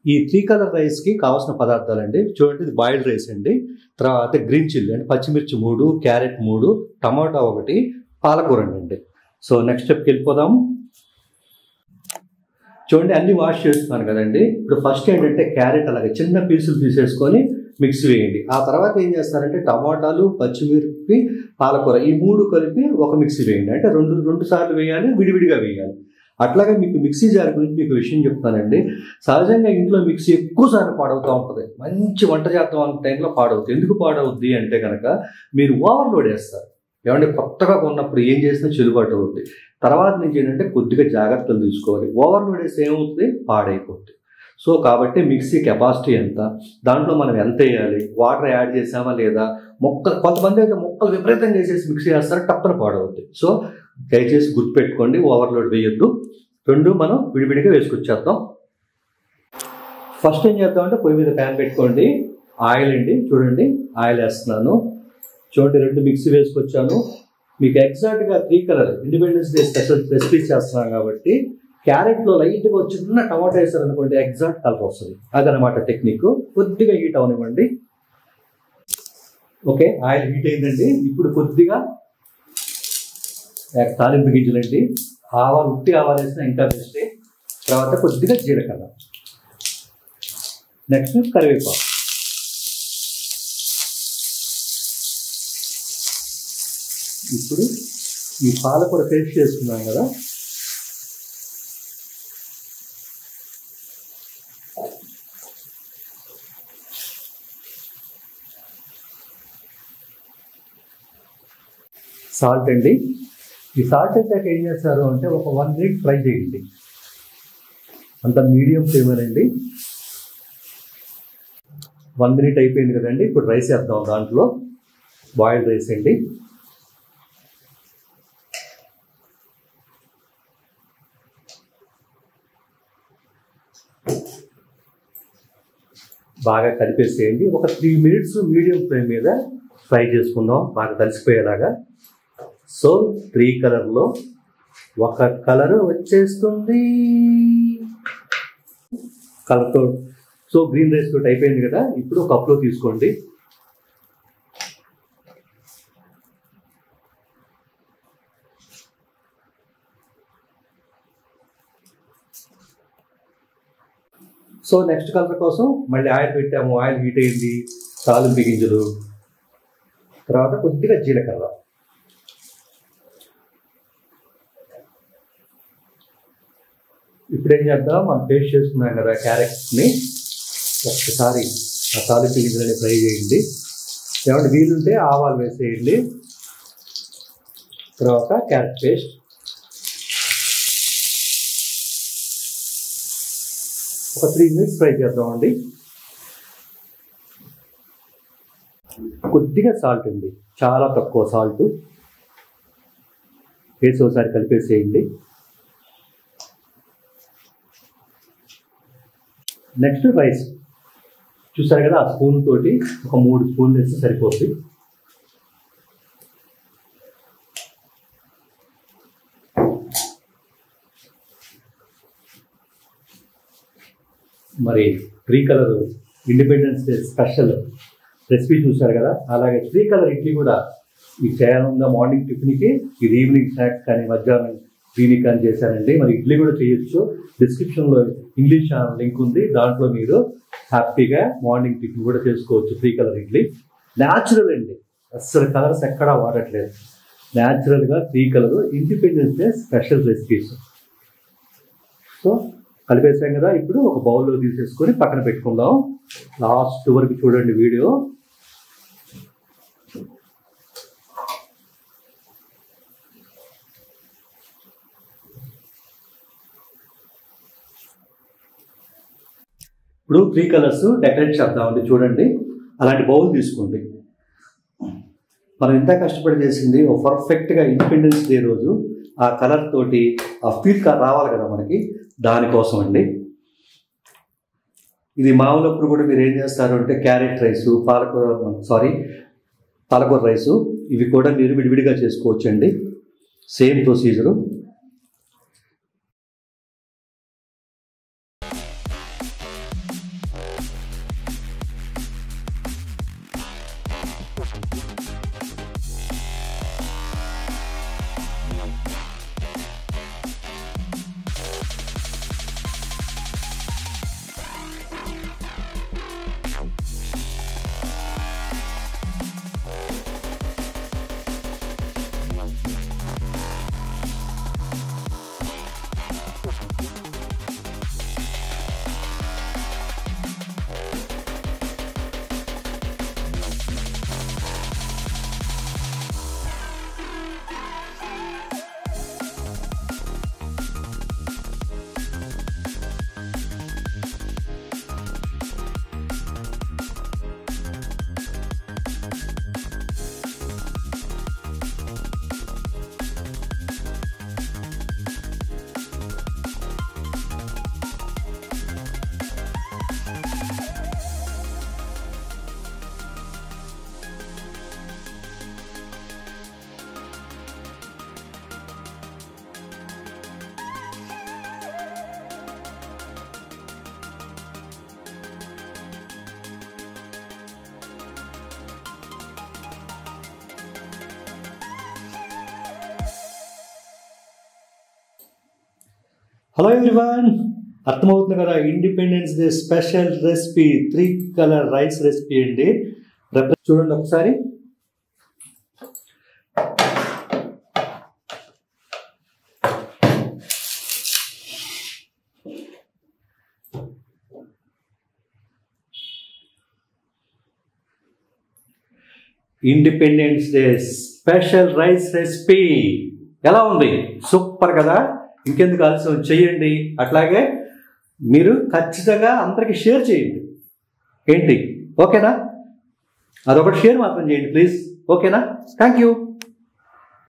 ఈ three colour రైస్కి కావాల్సిన పదార్థాలు అండి చూడండి ఇది బాయిల్డ్ రైస్ అండి తర్వాత గ్రీన్ చిల్లీ అంటే పచ్చిమిర్చి మూడు క్యారెట్ మూడు టమాటా ఒకటి పాలకూర అండి సో నెక్స్ట్ స్టెప్కి వెళ్ళిపోదాం చూడండి అన్ని వాష్ చేస్తున్నాను కదండి ఇప్పుడు ఫస్ట్ ఏంటంటే క్యారెట్ అలాగే చిన్న పీసులు తీసేసుకొని మిక్స్ వేయండి ఆ తర్వాత ఏం చేస్తారంటే టమాటాలు పచ్చిమిర్చి పాలకూర ఈ మూడు కలిపి ఒక మిక్సీ వేయండి అంటే రెండు రెండు సార్లు వేయాలి విడివిడిగా వేయాలి అట్లాగే మీకు మిక్సీ జార్ గురించి మీకు విషయం చెప్తానండి సహజంగా ఇంట్లో మిక్సీ ఎక్కువ సార్లు పాడవుతూ ఉంటుంది మంచి వంట చేద్దాం అనే టైంలో పాడవుతుంది ఎందుకు పాడవుద్ది అంటే కనుక మీరు ఓవర్లోడ్ వేస్తారు ఏమంటే కొత్తగా కొన్నప్పుడు ఏం చేసినా చెల్లుబాటు అవుతుంది తర్వాత నుంచి ఏంటంటే కొద్దిగా జాగ్రత్తలు తీసుకోవాలి ఓవర్లోడ్ వేస్తే ఏమవుతుంది పాడైపోతుంది సో కాబట్టి మిక్సీ కెపాసిటీ ఎంత దాంట్లో మనం ఎంత వేయాలి వాటర్ యాడ్ చేసామా లేదా మొక్కలు కొంతమంది అయితే మొక్కలు విపరీతంగా వేసేసి మిక్సీ చేస్తారు టప్పన పాడవుతుంది సో దయచేసి గుర్తుపెట్టుకోండి ఓవర్లోడ్ వేయొద్దు రెండు మనం విడివిడిగా వేసుకొచ్చేద్దాం ఫస్ట్ ఏం చేద్దామంటే పొయ్యి మీద ప్యాన్ పెట్టుకోండి ఆయిల్ అండి చూడండి ఆయిల్ వేస్తున్నాను చూడండి రెండు మిక్సీ వేసుకొచ్చాను మీకు ఎగ్జాక్ట్గా three colour independence day special recipe చేస్తున్నాను కాబట్టి క్యారెట్లో లైట్గా ఒక చిన్న టమాటా వేసారనుకోండి ఎగ్జాక్ట్ కలర్ వస్తుంది అదనమాట టెక్నిక్ కొద్దిగా హీట్ అవనివ్వండి ఓకే ఆయిల్ హీట్ అయిందండి ఇప్పుడు కొద్దిగా తాలింపు గింజలండి ఆవాలు ఉట్టి ఆవాలు వేసినా ఇంకా బెస్టే తర్వాత కొద్దిగా జీలకర్ర నెక్స్ట్ కరివేపాకు ఇప్పుడు ఈ పాలకూర పేస్ట్ చేసుకున్నాం కదా సాల్ట్ అండి ఈ సాల్ట్ అటాక్ ఏం చేస్తారు అంటే ఒక వన్ మినిట్ ఫ్రై చేయండి అంత మీడియం ఫ్లేమేనండి వన్ మినిట్ అయిపోయింది కదండి ఇప్పుడు రైస్ వేద్దాం దాంట్లో బాయిల్డ్ రైస్ అండి బాగా కలిపేసేయండి ఒక త్రీ మినిట్స్ మీడియం ఫ్లేమ్ మీద ఫ్రై చేసుకుందాం బాగా కలిసిపోయేలాగా సో త్రీ కలర్లో ఒక కలర్ వచ్చేస్తుంది కలర్తో సో గ్రీన్ రైస్ తోటి అయిపోయింది కదా ఇప్పుడు ఒక కప్లో తీసుకోండి సో నెక్స్ట్ కలర్ కోసం మళ్ళీ ఆయిల్ పెట్టాము ఆయిల్ హీట్ అయింది తాలింపు గింజలు తర్వాత కొద్దిగా జీలకర్ర ఇప్పుడు ఏం చేద్దాం మనం పేస్ట్ చేసుకున్నాం కదా క్యారెట్ని ఒక్కసారి ఆ తాలింపు గింజలని ఫ్రై చేయండి ఏమంటే వీలుంటే ఆవాలు వేసేయండి తర్వాత క్యారెట్ పేస్ట్ ఒక త్రీ మినిట్స్ ఫ్రై చేద్దామండి కొద్దిగా సాల్ట్ అండి చాలా తక్కువ సాల్ట్ వేసి ఒకసారి కలిపేసేయండి నెక్స్ట్ రైస్ చూసారు కదా ఆ స్పూన్ తోటి ఒక మూడు స్పూన్లు వేస్తే సరిపోతుంది మరి three colour independence day special recipe చూశారు కదా అలాగే త్రీ కలర్ ఇడ్లీ కూడా ఈ చేయాలన్న మార్నింగ్ టిఫిన్కి ఇది ఈవినింగ్ స్నాక్స్ కానీ మధ్యాహ్నం క్లినిక్ కానీ చేశానండి మరి ఇడ్లీ కూడా చేయొచ్చు డిస్క్రిప్షన్లో ఇంగ్లీష్ ఛానల్ లింక్ ఉంది దాంట్లో మీరు హ్యాపీగా మార్నింగ్ టిఫిన్ కూడా చేసుకోవచ్చు త్రీ కలర్ ఇడ్లీ న్యాచురల్ అండి అస్సలు కలర్స్ ఎక్కడా వాడట్లేదు న్యాచురల్గా three colour independence day special recipes so కలిపేసాం కదా ఇప్పుడు ఒక బౌల్లో తీసేసుకొని పక్కన పెట్టుకుందాం లాస్ట్ వరకు చూడండి వీడియో ఇప్పుడు త్రీ కలర్స్ డెకరేట్ చేద్దామండి చూడండి అలాంటి బౌల్ తీసుకోండి మనం ఎంత కష్టపడి చేసింది ఓ పర్ఫెక్ట్గా ఇండిపెండెన్స్ డే రోజు ఆ కలర్ తోటి ఆ ఫీల్ రావాలి కదా మనకి దానికోసం అండి ఇది మామూలప్పుడు కూడా మీరు ఏం చేస్తారు అంటే క్యారెట్ రైసు పాలకూర సారీ పాలకూర రైసు ఇవి కూడా మీరు విడివిడిగా చేసుకోవచ్చండి సేమ్ ప్రొసీజరు హలో ఎవ్రీవన్ అర్థమవుతుంది కదా independence day special recipe three colour rice recipe అండి రెఫరెన్స్ చూడండి ఒకసారి independence day special rice recipe ఎలా ఉంది సూపర్ కదా ఇంకెందుకు ఆలస్యం చేయండి అట్లాగే మీరు ఖచ్చితంగా అందరికి షేర్ చేయండి ఏంటి ఓకేనా అదొకటి షేర్ మాత్రం చేయండి ప్లీజ్ ఓకేనా థ్యాంక్ యూ